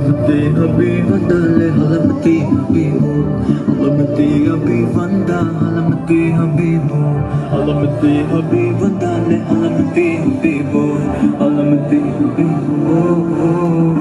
Halamati habi vandale halamati habi mo Halamati habi vanda halamati habi mo Halamati habi vandale halamati habi mo Halamati habi mo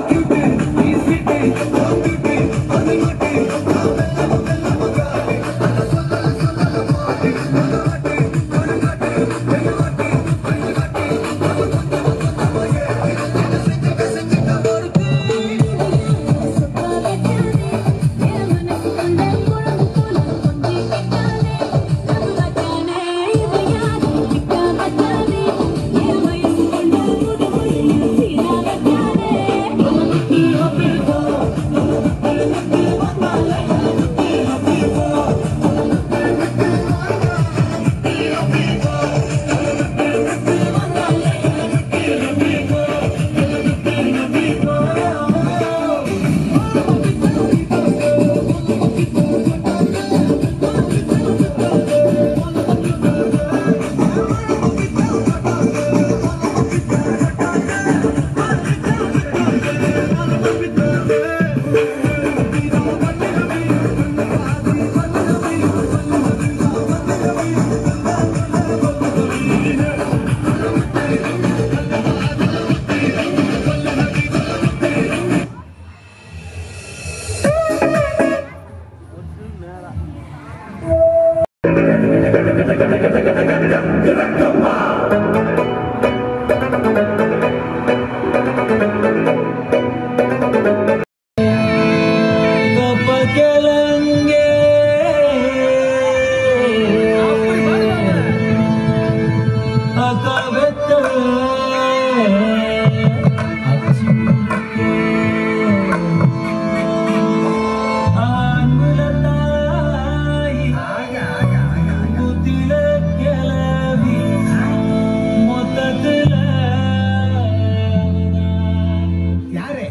யாரு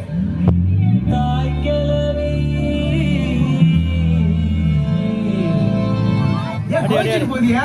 ஏன் கோச்சிட்டு போதியா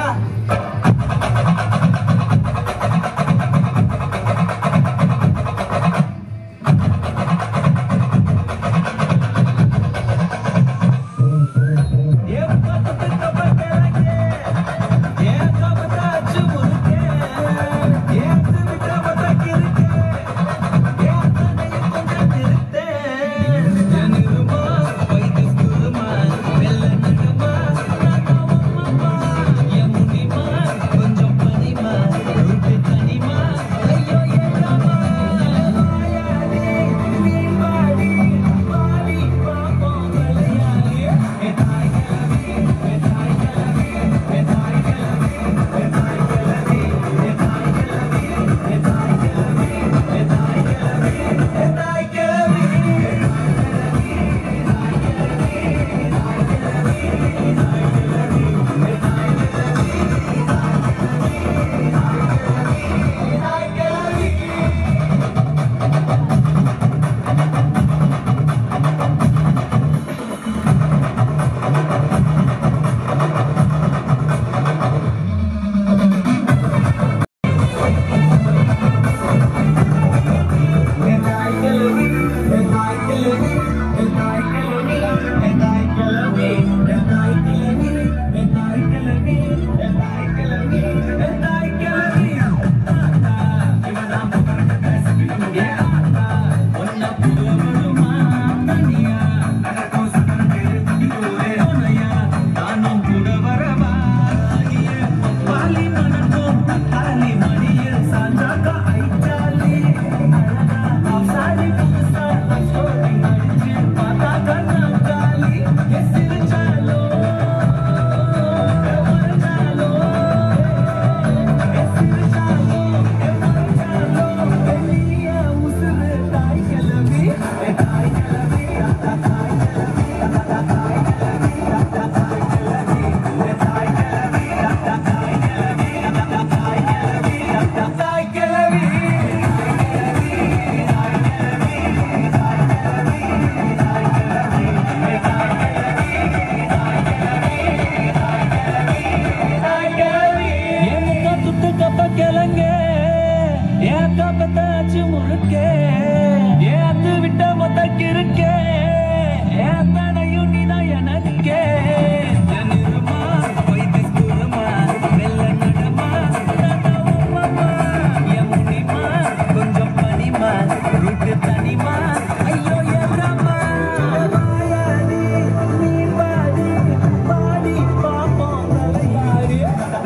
கிழங்க ஏன் காப்பத்தாச்சு முழுக்க ஏத்து விட்டு கிட்ட மொத்தக்கு இருக்கே எத்தனையும் நீதான் எனக்கே நிறுமா வைத்து ஸ்கூலுமா வெள்ள நடமா தடவுமா என் முடிமா கொஞ்சம் பனிமா ரூட்டு தனிமா ஐயோ எவ்வளமா வாயாடி நீ பாடி பாடி பாப்போம் தலையாடி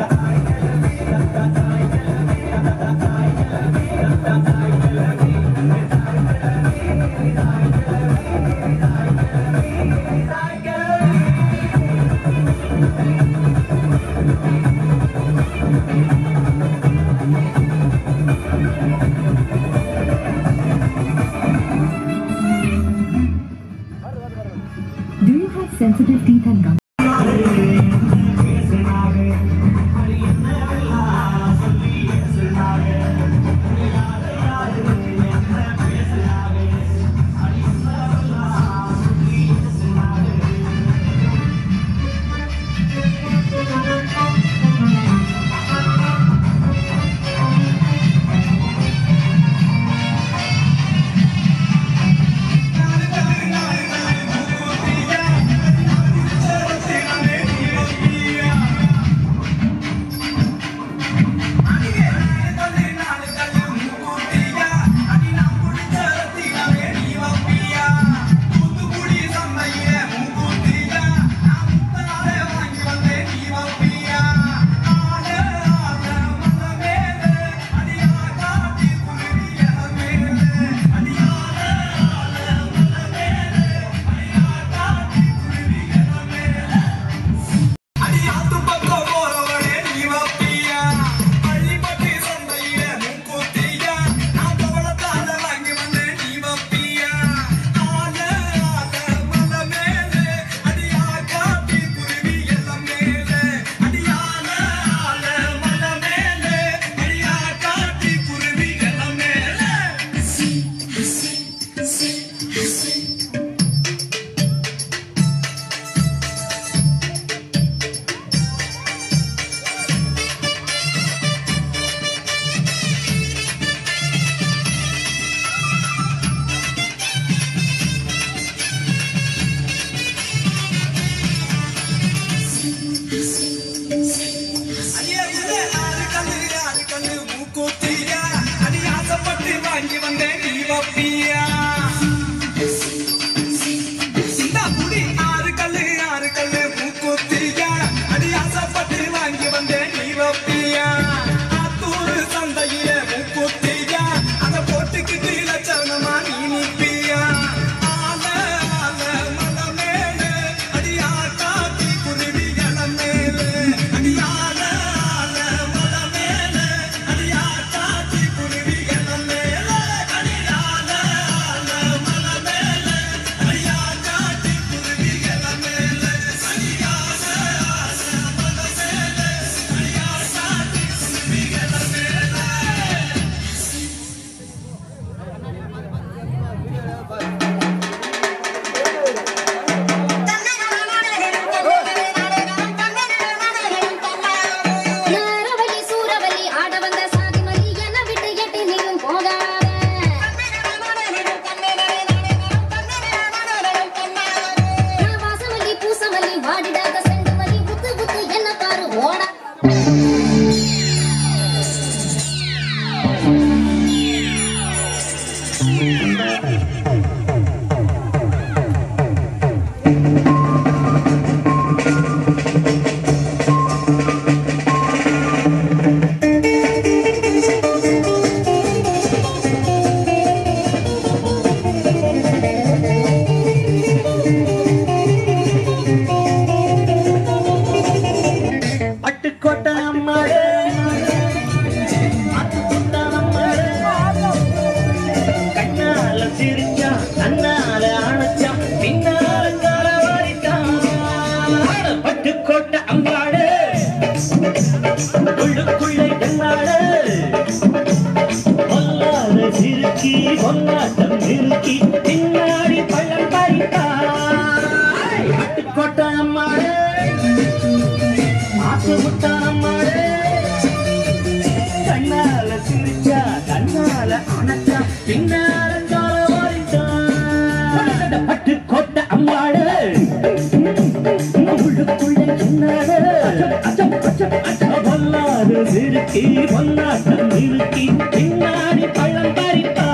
Do you have sensitive teeth and gums? வாங்கி வந்தேன் நீ வப்பியா இந்த முடி ஆறு கல்லு ஆறு கல்லு மூக்குத்தியா அடி ஆசைப்பட்டு வாங்கி வந்தேன் நீ வப்பியா ஆத்தூர் சந்தையில மூக்குத்தியா அதை போட்டுக்கிட்டு லட்சணமா நீ நிப்பியா ஆல ஆல மலை மேலே அடியா காத்தி குருவி இல மேலே அடியால ஆல மலை மேலே அடியா காத்தி குருவி இல மேலே அடியால ஆல மலை மேலே அடியா காத்தி குருவி இல மேலே அடியால ஆல மலை மேலே அடியா காத்தி குருவி இல மேலே நாரவழி சூரவழி ஆட வந்த சாதிமலி என விட்டு எட்டி நீயும் போகாத நான் வாசமல்லி பூசமல்லி வாடிடாத செண்டுமல்லி புத்து புத்து என்ன பாரு ஓட பட்டுக்கோட்டை அம்மாளே பட்டுக்கோட்டை அம்மாளே கண்ணால சிரிச்சா கண்ணால அணைச்சா பின்னால காலவாரிட்டான் பட்டுக்கோட்டை அம்மாளே உள்ளுக்குள்ளே என்னாளே பொல்லாத சிறுக்கி பொல்லாட்டம் நிறுக்கி பின்னாடி பள்ளம் பறித்தான் பட்டுக்கோட்டை அம்மாளே மாசு முட்டானம்மாளே கண்ணால சிரிச்சா கண்ணால அணைச்சா பின்னால கால வாரிட்டான் நிறுத்தி பொன்னாட்டம் நிறுத்தி பின்னாடி பள்ளம் பறிப்பா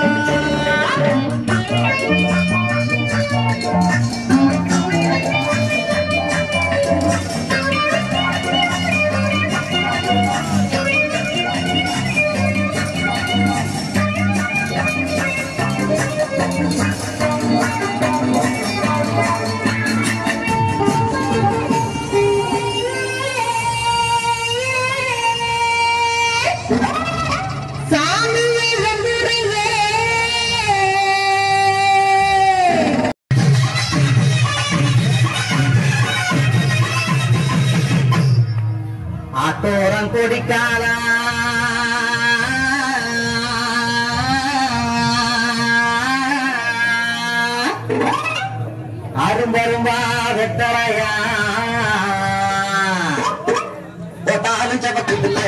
ஆத்தோரம் கொடிக்கால அரும்பரும்பா வெட்டலையா ஒட்டாலும் சபக்குள்ள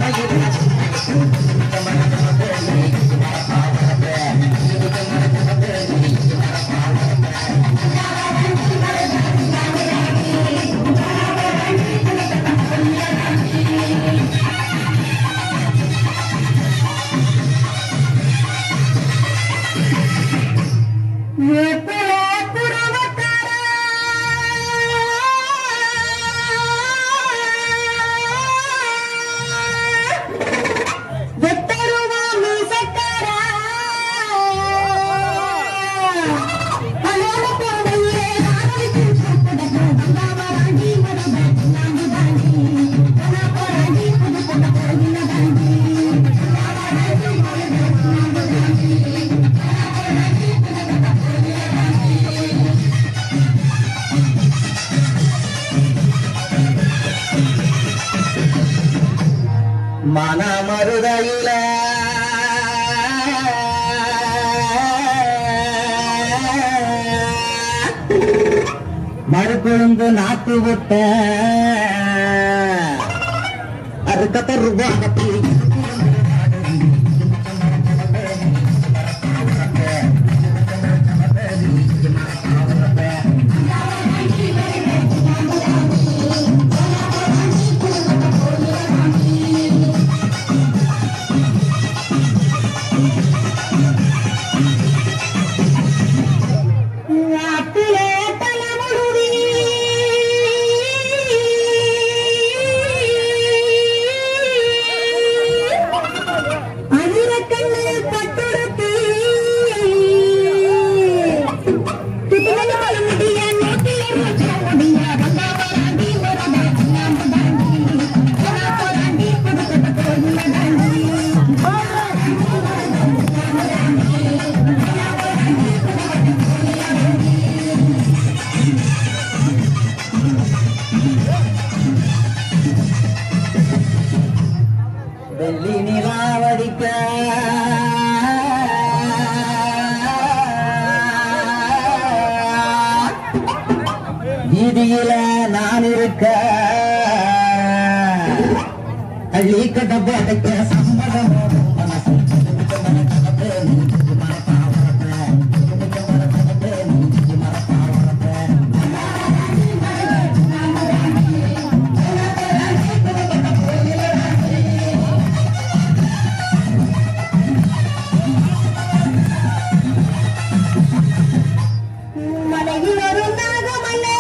மனமருதையில மறுக்குழுந்து நாத்து விட்ட அறுக்கத்த ரூபாய் வெள்ளி நிலாவடிக்க வீதியில நான் இருக்க அள்ளி கட்ட போதைக்க சம்மதம் மலையில் ஒரு நாகமல்லே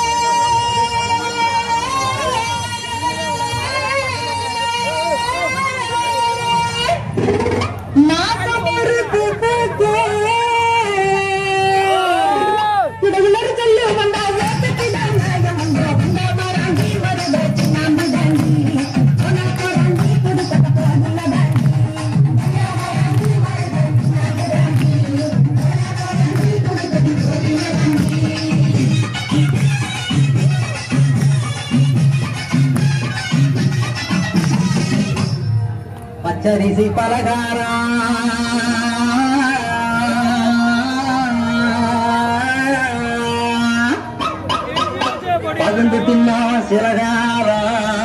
நாகம் ஒரு பூக்கே இடகுலர் சொல்லு வந்தா ஓட்டத்திடம் நாகம் வந்தா வந்தா மராண்டி வருட சின்னாம்பு தாண்டி உனக்கு ராண்டி கொடுத்த போதுல தாண்டி பச்சரிசி பலகாரா பகுந்து தின்னா சிறகாரா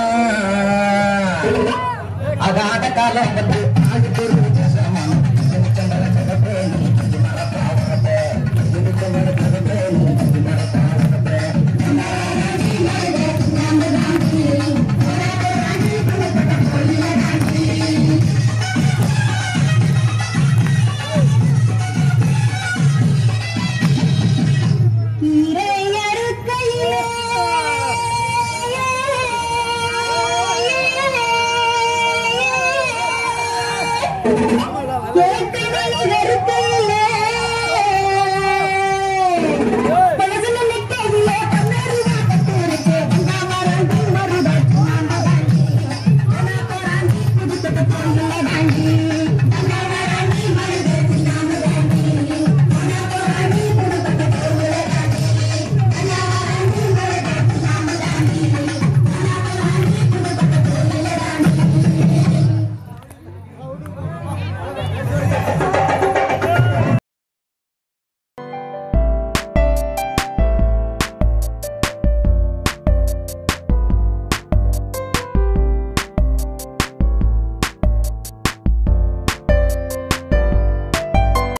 அகாத காலம் வந்து ஆடி பொருள் சமம். செந்தல கதப்பேனி, மரப்பாவரப்பே, செந்தல கதப்பேனி, மரப்பாவரப்பே. நாம கேட்கவில்லை வெறுக்கையிலே